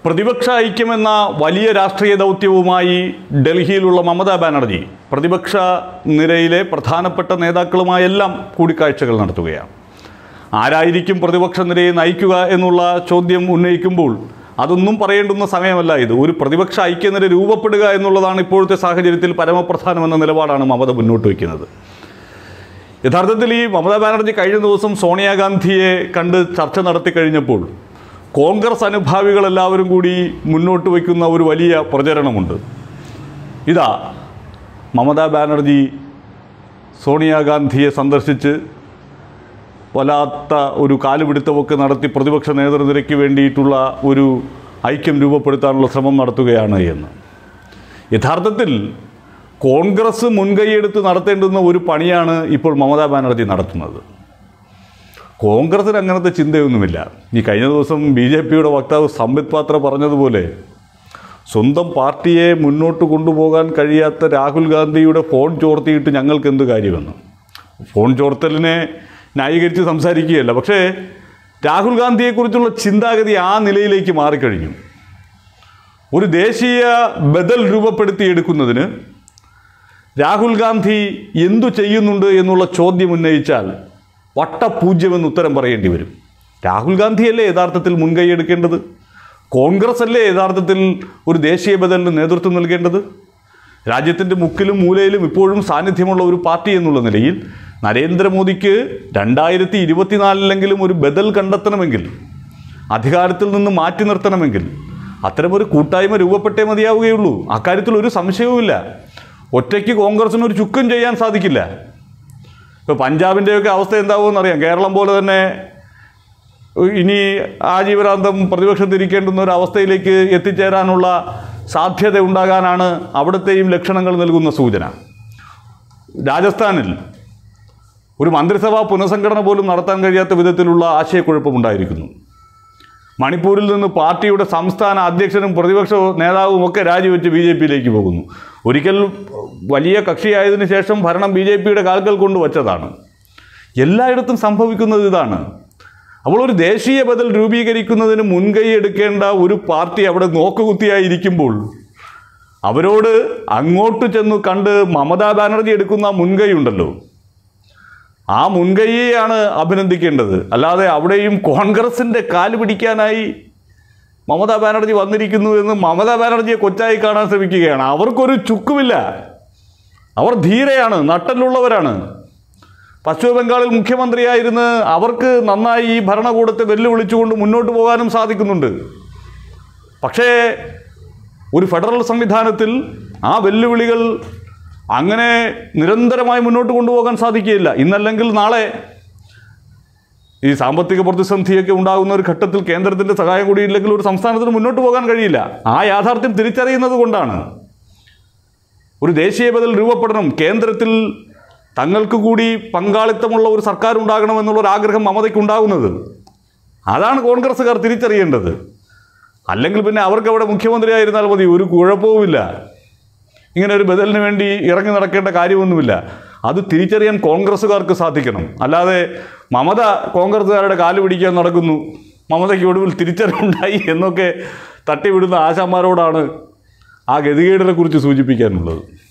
പ്രതിപക്ഷ ഐക്യമെന്ന വലിയ രാഷ്ട്രീയ ദൗത്യവുമായി ഡൽഹിയിലുള്ള മമതാ ബാനർജി പ്രതിപക്ഷ നിരയിലെ പ്രധാനപ്പെട്ട നേതാക്കളുമായെല്ലാം കൂടിക്കാഴ്ചകൾ നടത്തുകയാണ് ആരായിരിക്കും പ്രതിപക്ഷ നിരയെ നയിക്കുക എന്നുള്ള ചോദ്യം ഉന്നയിക്കുമ്പോൾ അതൊന്നും പറയേണ്ടുന്ന സമയമല്ല ഇത് ഒരു പ്രതിപക്ഷ ഐക്യനിര രൂപപ്പെടുക എന്നുള്ളതാണ് ഇപ്പോഴത്തെ സാഹചര്യത്തിൽ പരമപ്രധാനമെന്ന നിലപാടാണ് മമത മുന്നോട്ട് വയ്ക്കുന്നത് യഥാർത്ഥത്തിൽ ഈ മമതാ ബാനർജി കഴിഞ്ഞ ദിവസം സോണിയാഗാന്ധിയെ കണ്ട് ചർച്ച നടത്തി കഴിഞ്ഞപ്പോൾ കോൺഗ്രസ് അനുഭാവികളെല്ലാവരും കൂടി മുന്നോട്ട് വയ്ക്കുന്ന ഒരു വലിയ പ്രചരണമുണ്ട് ഇതാ മമതാ ബാനർജി സോണിയാഗാന്ധിയെ സന്ദർശിച്ച് വല്ലാത്ത ഒരു കാലുപിടുത്തമൊക്കെ നടത്തി പ്രതിപക്ഷ നേതൃനിരയ്ക്ക് വേണ്ടിയിട്ടുള്ള ഒരു ഐക്യം രൂപപ്പെടുത്താനുള്ള ശ്രമം നടത്തുകയാണ് എന്ന് യഥാർത്ഥത്തിൽ കോൺഗ്രസ് മുൻകൈയെടുത്ത് നടത്തേണ്ടുന്ന ഒരു പണിയാണ് ഇപ്പോൾ മമതാ ബാനർജി നടത്തുന്നത് കോൺഗ്രസിന് അങ്ങനത്തെ ചിന്തയൊന്നുമില്ല ഈ കഴിഞ്ഞ ദിവസം ബി ജെ പിയുടെ വക്താവ് സംബിത് പാത്ര പറഞ്ഞതുപോലെ സ്വന്തം പാർട്ടിയെ മുന്നോട്ട് കൊണ്ടുപോകാൻ കഴിയാത്ത രാഹുൽ ഗാന്ധിയുടെ ഫോൺ ചോർത്തിയിട്ട് ഞങ്ങൾക്ക് എന്ത് കാര്യമെന്ന് ഫോൺ ചോർത്തലിനെ ന്യായീകരിച്ച് സംസാരിക്കുകയല്ല പക്ഷേ രാഹുൽ ഗാന്ധിയെക്കുറിച്ചുള്ള ചിന്താഗതി ആ നിലയിലേക്ക് മാറിക്കഴിഞ്ഞു ഒരു ദേശീയ ബദൽ രൂപപ്പെടുത്തിയെടുക്കുന്നതിന് രാഹുൽ ഗാന്ധി എന്തു ചെയ്യുന്നുണ്ട് എന്നുള്ള ചോദ്യം ഉന്നയിച്ചാൽ വട്ടപൂജ്യമെന്ന് ഉത്തരം പറയേണ്ടി വരും രാഹുൽ ഗാന്ധിയല്ലേ യഥാർത്ഥത്തിൽ മുൻകൈ എടുക്കേണ്ടത് കോൺഗ്രസ് അല്ലേ യഥാർത്ഥത്തിൽ ഒരു ദേശീയ ബദലിന് നേതൃത്വം നൽകേണ്ടത് രാജ്യത്തിൻ്റെ മുക്കിലും മൂലയിലും ഇപ്പോഴും സാന്നിധ്യമുള്ള ഒരു പാർട്ടി എന്നുള്ള നിലയിൽ നരേന്ദ്രമോദിക്ക് രണ്ടായിരത്തി ഇരുപത്തിനാലിലെങ്കിലും ഒരു ബദൽ കണ്ടെത്തണമെങ്കിൽ അധികാരത്തിൽ നിന്ന് മാറ്റി നിർത്തണമെങ്കിൽ അത്തരമൊരു കൂട്ടായ്മ രൂപപ്പെട്ടേ മതിയാവുകയുള്ളൂ അക്കാര്യത്തിൽ ഒരു സംശയവുമില്ല ഒറ്റയ്ക്ക് കോൺഗ്രസിന് ഒരു ചുക്കും ചെയ്യാൻ സാധിക്കില്ല ഇപ്പോൾ പഞ്ചാബിൻ്റെയൊക്കെ അവസ്ഥ എന്താവുമെന്ന് അറിയാം കേരളം പോലെ തന്നെ ഇനി ആജീവനാന്തം പ്രതിപക്ഷത്തിരിക്കേണ്ടുന്ന ഒരു അവസ്ഥയിലേക്ക് എത്തിച്ചേരാനുള്ള സാധ്യത ഉണ്ടാകാനാണ് അവിടുത്തെയും ലക്ഷണങ്ങൾ നൽകുന്ന സൂചന രാജസ്ഥാനിൽ ഒരു മന്ത്രിസഭാ പുനഃസംഘടന പോലും നടത്താൻ കഴിയാത്ത വിധത്തിലുള്ള ആശയക്കുഴപ്പമുണ്ടായിരിക്കുന്നു മണിപ്പൂരിൽ നിന്ന് പാർട്ടിയുടെ സംസ്ഥാന അധ്യക്ഷനും പ്രതിപക്ഷ നേതാവും ഒക്കെ രാജിവെച്ച് ബി ജെ പിയിലേക്ക് പോകുന്നു ഒരിക്കൽ വലിയ കക്ഷിയായതിനു ശേഷം ഭരണം ബി ജെ പിയുടെ കാൽക്കൽ കൊണ്ടുവച്ചതാണ് എല്ലായിടത്തും സംഭവിക്കുന്നത് ഇതാണ് അപ്പോൾ ഒരു ദേശീയ ബദൽ രൂപീകരിക്കുന്നതിന് മുൻകൈ എടുക്കേണ്ട ഒരു പാർട്ടി അവിടെ നോക്കുകുത്തിയായിരിക്കുമ്പോൾ അവരോട് അങ്ങോട്ട് ചെന്ന് കണ്ട് മമതാ ബാനർജി എടുക്കുന്ന മുൻകൈ ഉണ്ടല്ലോ ആ മുൻകൈയെയാണ് അഭിനന്ദിക്കേണ്ടത് അല്ലാതെ അവിടെയും കോൺഗ്രസിൻ്റെ കാല് പിടിക്കാനായി മമതാ ബാനർജി വന്നിരിക്കുന്നു എന്ന് മമതാ ബാനർജിയെ കൊച്ചായി കാണാൻ ശ്രമിക്കുകയാണ് അവർക്കൊരു ചുക്കുമില്ല അവർ ധീരയാണ് നട്ടലുള്ളവരാണ് പശ്ചിമ ബംഗാളിൽ മുഖ്യമന്ത്രിയായിരുന്ന് അവർക്ക് നന്നായി ഈ ഭരണകൂടത്തെ വെല്ലുവിളിച്ചുകൊണ്ട് മുന്നോട്ട് പോകാനും സാധിക്കുന്നുണ്ട് പക്ഷേ ഒരു ഫെഡറൽ സംവിധാനത്തിൽ ആ വെല്ലുവിളികൾ അങ്ങനെ നിരന്തരമായി മുന്നോട്ട് കൊണ്ടുപോകാൻ സാധിക്കുകയില്ല ഇന്നല്ലെങ്കിൽ നാളെ ഈ സാമ്പത്തിക പ്രതിസന്ധിയൊക്കെ ഉണ്ടാകുന്ന ഒരു ഘട്ടത്തിൽ കേന്ദ്രത്തിൻ്റെ സഹായം കൂടി ഇല്ലെങ്കിൽ ഒരു സംസ്ഥാനത്തിന് മുന്നോട്ട് പോകാൻ കഴിയില്ല ആ യാഥാർത്ഥ്യം തിരിച്ചറിയുന്നത് കൊണ്ടാണ് ഒരു ദേശീയ ബദൽ രൂപപ്പെടണം കേന്ദ്രത്തിൽ തങ്ങൾക്ക് കൂടി പങ്കാളിത്തമുള്ള ഒരു സർക്കാർ ഉണ്ടാകണമെന്നുള്ള ഒരു ആഗ്രഹം മമതയ്ക്ക് ഉണ്ടാകുന്നത് അതാണ് കോൺഗ്രസ്സുകാർ തിരിച്ചറിയേണ്ടത് അല്ലെങ്കിൽ പിന്നെ അവർക്ക് അവിടെ മുഖ്യമന്ത്രിയായിരുന്നാൽ മതി ഒരു കുഴപ്പവുമില്ല ഇങ്ങനെ ഒരു ബദലിന് വേണ്ടി ഇറങ്ങി നടക്കേണ്ട കാര്യമൊന്നുമില്ല അത് തിരിച്ചറിയാൻ കോൺഗ്രസ്സുകാർക്ക് സാധിക്കണം അല്ലാതെ മമത കോൺഗ്രസ്സുകാരുടെ കാല് പിടിക്കാൻ നടക്കുന്നു മമതയ്ക്ക് ഒടുവിൽ തിരിച്ചറിവുണ്ടായി എന്നൊക്കെ തട്ടിവിടുന്ന ആശാന്മാരോടാണ് ആ ഗതികേടിനെ കുറിച്ച് സൂചിപ്പിക്കാനുള്ളത്